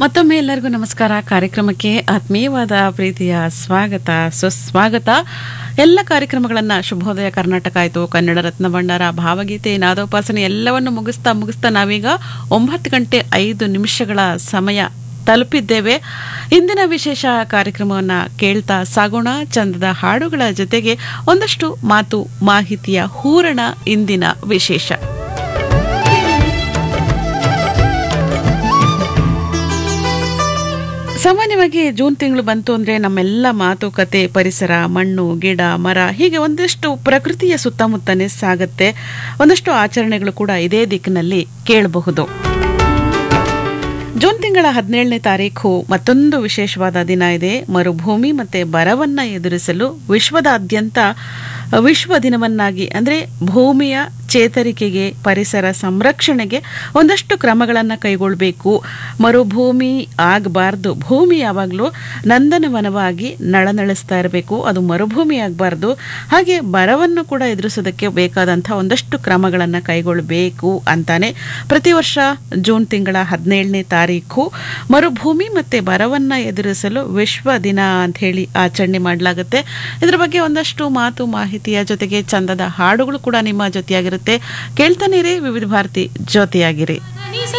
ಮತ್ತೊಮ್ಮೆ ಎಲ್ಲರಿಗೂ ನಮಸ್ಕಾರ ಕಾರ್ಯಕ್ರಮಕ್ಕೆ ಆತ್ಮೀಯವಾದ ಪ್ರೀತಿಯ ಸ್ವಾಗತ ಸುಸ್ವಾಗತ ಎಲ್ಲ ಕಾರ್ಯಕ್ರಮಗಳನ್ನ ಶುಭೋದಯ ಕರ್ನಾಟಕ ಆಯಿತು ಕನ್ನಡ ರತ್ನ ಭಂಡಾರ ಭಾವಗೀತೆ ನಾದೋಪಾಸನೆ ಎಲ್ಲವನ್ನು ಮುಗಿಸ್ತಾ ಮುಗಿಸ್ತಾ ನಾವೀಗ ಒಂಬತ್ತು ಗಂಟೆ ಐದು ನಿಮಿಷಗಳ ಸಮಯ ತಲುಪಿದ್ದೇವೆ ಇಂದಿನ ವಿಶೇಷ ಕಾರ್ಯಕ್ರಮವನ್ನು ಕೇಳ್ತಾ ಸಾಗೋಣ ಚಂದದ ಹಾಡುಗಳ ಜೊತೆಗೆ ಒಂದಷ್ಟು ಮಾತು ಮಾಹಿತಿಯ ಹೂರಣ ಇಂದಿನ ವಿಶೇಷ ಸಾಮಾನ್ಯವಾಗಿ ಜೂನ್ ತಿಂಗಳು ಬಂತು ಅಂದ್ರೆ ನಮ್ಮೆಲ್ಲ ಮಾತುಕತೆ ಪರಿಸರ ಮಣ್ಣು ಗಿಡ ಮರ ಹೀಗೆ ಒಂದಷ್ಟು ಪ್ರಕೃತಿಯ ಸುತ್ತಮುತ್ತನೇ ಸಾಗುತ್ತೆ ಒಂದಷ್ಟು ಆಚರಣೆಗಳು ಕೂಡ ಇದೇ ದಿಕ್ಕಿನಲ್ಲಿ ಕೇಳಬಹುದು ಜೂನ್ ತಿಂಗಳ ಹದಿನೇಳನೇ ತಾರೀಕು ಮತ್ತೊಂದು ವಿಶೇಷವಾದ ದಿನ ಇದೆ ಮರುಭೂಮಿ ಮತ್ತೆ ಬರವನ್ನ ಎದುರಿಸಲು ವಿಶ್ವದಾದ್ಯಂತ ವಿಶ್ವ ದಿನವನ್ನಾಗಿ ಅಂದ್ರೆ ಭೂಮಿಯ ಚೇತರಿಕೆಗೆ ಪರಿಸರ ಸಂರಕ್ಷಣೆಗೆ ಒಂದಷ್ಟು ಕ್ರಮಗಳನ್ನು ಕೈಗೊಳ್ಳಬೇಕು ಮರುಭೂಮಿ ಆಗಬಾರ್ದು ಭೂಮಿ ಯಾವಾಗಲೂ ನಂದನವನವಾಗಿ ನಳನಳಿಸ್ತಾ ಇರಬೇಕು ಅದು ಮರುಭೂಮಿ ಆಗಬಾರ್ದು ಹಾಗೆ ಬರವನ್ನು ಕೂಡ ಎದುರಿಸೋದಕ್ಕೆ ಬೇಕಾದಂಥ ಒಂದಷ್ಟು ಕ್ರಮಗಳನ್ನು ಕೈಗೊಳ್ಳಬೇಕು ಅಂತಾನೆ ಪ್ರತಿ ವರ್ಷ ಜೂನ್ ತಿಂಗಳ ಹದಿನೇಳನೇ ತಾರೀಕು ಮರುಭೂಮಿ ಮತ್ತೆ ಬರವನ್ನ ಎದುರಿಸಲು ವಿಶ್ವ ದಿನ ಅಂತ ಹೇಳಿ ಆಚರಣೆ ಮಾಡಲಾಗುತ್ತೆ ಇದರ ಬಗ್ಗೆ ಒಂದಷ್ಟು ಮಾತು ಮಾಹಿತಿಯ ಜೊತೆಗೆ ಚಂದದ ಹಾಡುಗಳು ಕೂಡ ನಿಮ್ಮ ಜೊತೆಯಾಗಿರುತ್ತೆ ಕೇಳ್ತಾನೆ ವಿವಿಧ ಭಾರತಿ ಜೊತೆಯಾಗಿರಿ